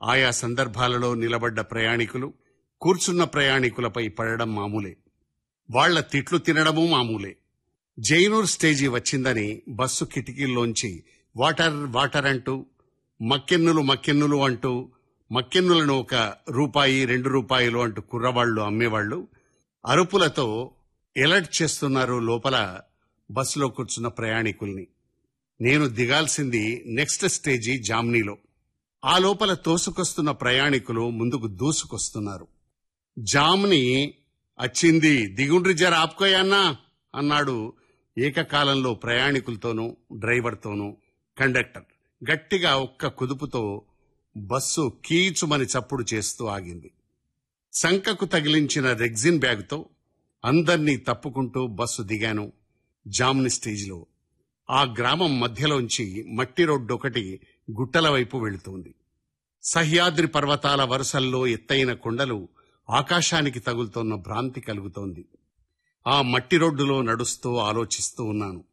ఆయా సందర్భాలలో నిలబడ్డ ప్రయాణికులు కూర్చున్న ప్రయాణికులపై పడడం మామూలే వాళ్ల తిట్లు తినడమూ మామూలే జైనూర్ స్టేజీ వచ్చిందని బస్సు కిటికీల్లోంచి వాటర్ వాటర్ అంటూ మక్కెన్నులు మక్కెన్నులు అంటూ మక్కెన్నులను ఒక రూపాయి రెండు రూపాయలు అంటూ కుర్రవాళ్లు అమ్మేవాళ్లు అరుపులతో ఎలర్ట్ చేస్తున్నారు లోపల బస్సులో కూర్చున్న ప్రయాణికుల్ని నేను దిగాల్సింది నెక్స్ట్ స్టేజీ జామ్నీలో ఆ లోపల తోసుకొస్తున్న ప్రయాణికులు ముందుకు దూసుకొస్తున్నారు జామ్ని వచ్చింది దిగుండ్రి జర ఆపుకోయన్నా అన్నాడు ఏకకాలంలో ప్రయాణికులతోనూ డ్రైవర్తోనూ కండక్టర్ గట్టిగా ఒక్క కుదుపుతో బస్సు కీచుమని చప్పుడు చేస్తూ ఆగింది సంకకు తగిలించిన రెగ్జిన్ బ్యాగ్తో అందర్నీ తప్పుకుంటూ బస్సు దిగాను జామ్ని స్టేజ్లో ఆ గ్రామం మధ్యలోంచి మట్టి రోడ్డు ఒకటి గుట్టల వైపు వెళుతోంది సహ్యాద్రి పర్వతాల వరుసల్లో ఎత్తైన కొండలు ఆకాశానికి తగులుతోన్న భ్రాంతి కలుగుతోంది ఆ మట్టి రోడ్డులో నడుస్తూ ఆలోచిస్తూ ఉన్నాను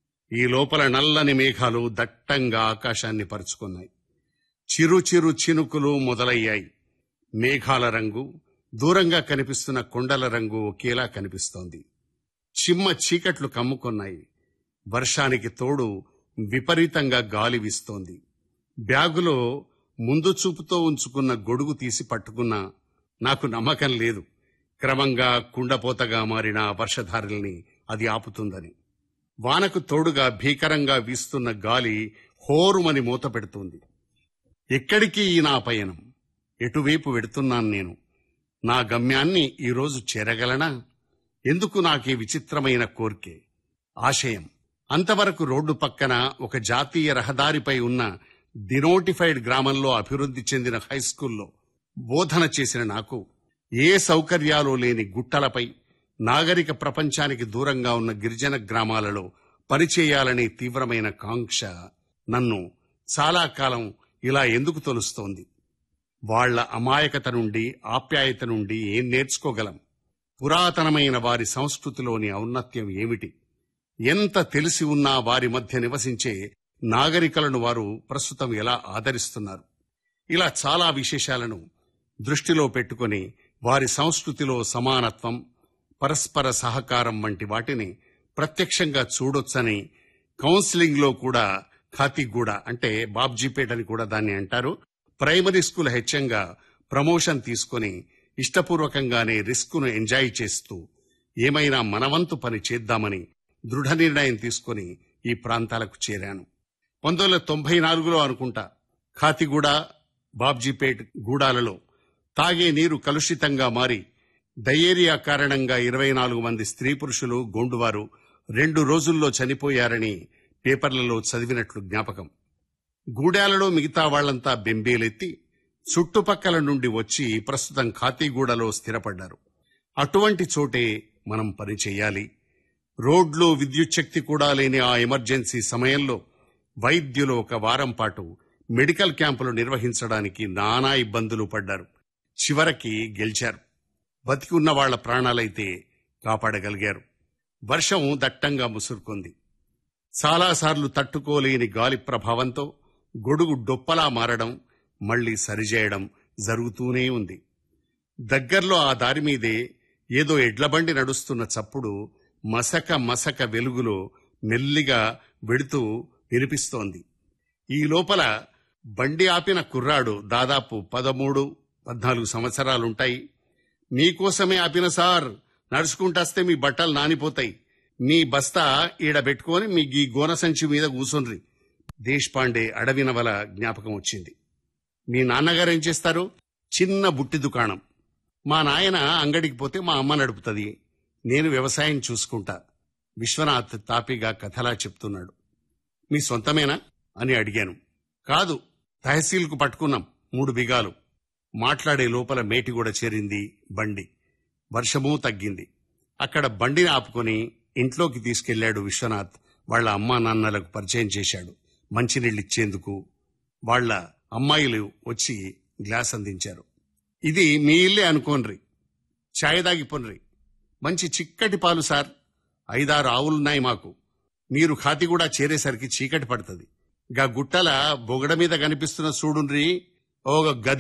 ఈ లోపల నల్లని మేఘాలు దట్టంగా ఆకాశాన్ని పరుచుకున్నాయి చిరు చిరు చినుకులు మొదలయ్యాయి మేఘాల రంగు దూరంగా కనిపిస్తున్న కొండల రంగు ఒకేలా కనిపిస్తోంది చిమ్మ చీకట్లు కమ్ముకున్నాయి వర్షానికి తోడు విపరీతంగా గాలి వీస్తోంది బ్యాగులో ముందు చూపుతో ఉంచుకున్న గొడుగు తీసి పట్టుకున్నా నాకు నమ్మకం లేదు క్రమంగా కుండపోతగా మారిన ఆ వర్షధారల్ని అది ఆపుతుందని వానకు తోడుగా భీకరంగా వీస్తున్న గాలి హోరుమని మూత పెడుతుంది ఎక్కడికి ఈ నా పయనం ఎటువైపు వెడుతున్నాను నేను నా గమ్యాన్ని ఈరోజు చేరగలనా ఎందుకు నాకీ విచిత్రమైన కోర్కే ఆశయం అంతవరకు రోడ్డు పక్కన ఒక జాతీయ రహదారిపై ఉన్న డినోటిఫైడ్ గ్రామంలో అభివృద్ధి చెందిన హైస్కూల్లో బోధన చేసిన నాకు ఏ సౌకర్యాలు లేని గుట్టలపై నాగరిక ప్రపంచానికి దూరంగా ఉన్న గిరిజన గ్రామాలలో పనిచేయాలనే తీవ్రమైన కాంక్ష నన్ను చాలా కాలం ఇలా ఎందుకు తొలుస్తోంది వాళ్ల అమాయకత నుండి ఆప్యాయత నుండి ఏం నేర్చుకోగలం పురాతనమైన వారి సంస్కృతిలోని ఔన్నత్యం ఏమిటి ఎంత తెలిసి ఉన్నా వారి మధ్య నివసించే నాగరికలను వారు ప్రస్తుతం ఎలా ఆదరిస్తున్నారు ఇలా చాలా విశేషాలను దృష్టిలో పెట్టుకొని వారి సంస్కృతిలో సమానత్వం పరస్పర సహకారం వంటి వాటిని ప్రత్యక్షంగా చూడొచ్చని కౌన్సిలింగ్ లో కూడా ఖాతిగూడ అంటే బాబ్జీపేట్ అని కూడా దాన్ని అంటారు ప్రైమరీ స్కూల్ హెచ్ఎంగా ప్రమోషన్ తీసుకొని ఇష్టపూర్వకంగానే రిస్క్ను ఎంజాయ్ చేస్తూ ఏమైనా మనవంతు పని చేద్దామని దృఢ నిర్ణయం తీసుకొని ఈ ప్రాంతాలకు చేరాను పంతొమ్మిది వందల తొంభై నాలుగులో అనుకుంటా ఖాతిగూడ బాబ్జీపేట్ గూడాలలో తాగే నీరు కలుషితంగా మారి డయేరియా కారణంగా ఇరవై నాలుగు మంది స్త్రీ పురుషులు గోండువారు రెండు రోజుల్లో చనిపోయారని పేపర్లలో చదివినట్లు జ్ఞాపకం గూడాలలో మిగతా వాళ్లంతా బెంబేలెత్తి చుట్టుపక్కల నుండి వచ్చి ప్రస్తుతం ఖాతీగూడలో స్థిరపడ్డారు అటువంటి చోటే మనం పనిచేయాలి రోడ్లు విద్యుత్ శక్తి కూడా లేని ఆ ఎమర్జెన్సీ సమయంలో వైద్యులు ఒక వారం పాటు మెడికల్ క్యాంపులు నిర్వహించడానికి నానా ఇబ్బందులు పడ్డారు చివరికి గెలిచారు బతికి ఉన్న వాళ్ల ప్రాణాలైతే కాపాడగలిగారు వర్షం దట్టంగా ముసురుకుంది చాలాసార్లు తట్టుకోలేని గాలి ప్రభావంతో గొడుగు డొప్పలా మారడం మళ్లీ సరిచేయడం జరుగుతూనే ఉంది దగ్గర్లో ఆ దారి మీదే ఏదో ఎడ్లబండి నడుస్తున్న చప్పుడు మసక మసక వెలుగులో మెల్లిగా వెడుతూ వినిపిస్తోంది ఈ లోపల బండి ఆపిన కుర్రాడు దాదాపు పదమూడు పద్నాలుగు సంవత్సరాలుంటాయి మీకోసమే ఆపిన సార్ నడుచుకుంటస్తే మీ బట్టలు నానిపోతాయి మీ బస్తా ఈడ పెట్టుకొని మీ ఈ గోన సంచి మీద కూసుండ్రి దేశ్పాండే అడవి నవల జ్ఞాపకం వచ్చింది మీ నాన్నగారు ఏం చేస్తారు చిన్న బుట్టి దుకాణం మా నాయన అంగడికి పోతే మా అమ్మ నడుపుతుంది నేను వ్యవసాయం చూసుకుంటా విశ్వనాథ్ తాపిగా కథలా చెప్తున్నాడు మీ సొంతమేనా అని అడిగాను కాదు తహసీల్కు పట్టుకున్నాం మూడు బిగాలు మాట్లాడే లోపల మేటి కూడా చేరింది బండి వర్షమూ తగ్గింది అక్కడ బండిని ఆపుకొని ఇంట్లోకి తీసుకెళ్లాడు విశ్వనాథ్ వాళ్ళ అమ్మా నాన్నలకు పరిచయం చేశాడు మంచినీళ్ళు ఇచ్చేందుకు వాళ్ళ అమ్మాయిలు వచ్చి గ్లాస్ అందించారు ఇది మీ ఇల్లే అనుకోన్రి ఛాయ్ దాగిపోన్రి మంచి చిక్కటి పాలు సార్ ఐదారు ఆవులున్నాయి మాకు మీరు ఖాతి కూడా చేరేసరికి చీకటి పడుతుంది గా గుట్టల బొగడ మీద కనిపిస్తున్న చూడుండ్రి ఓ గది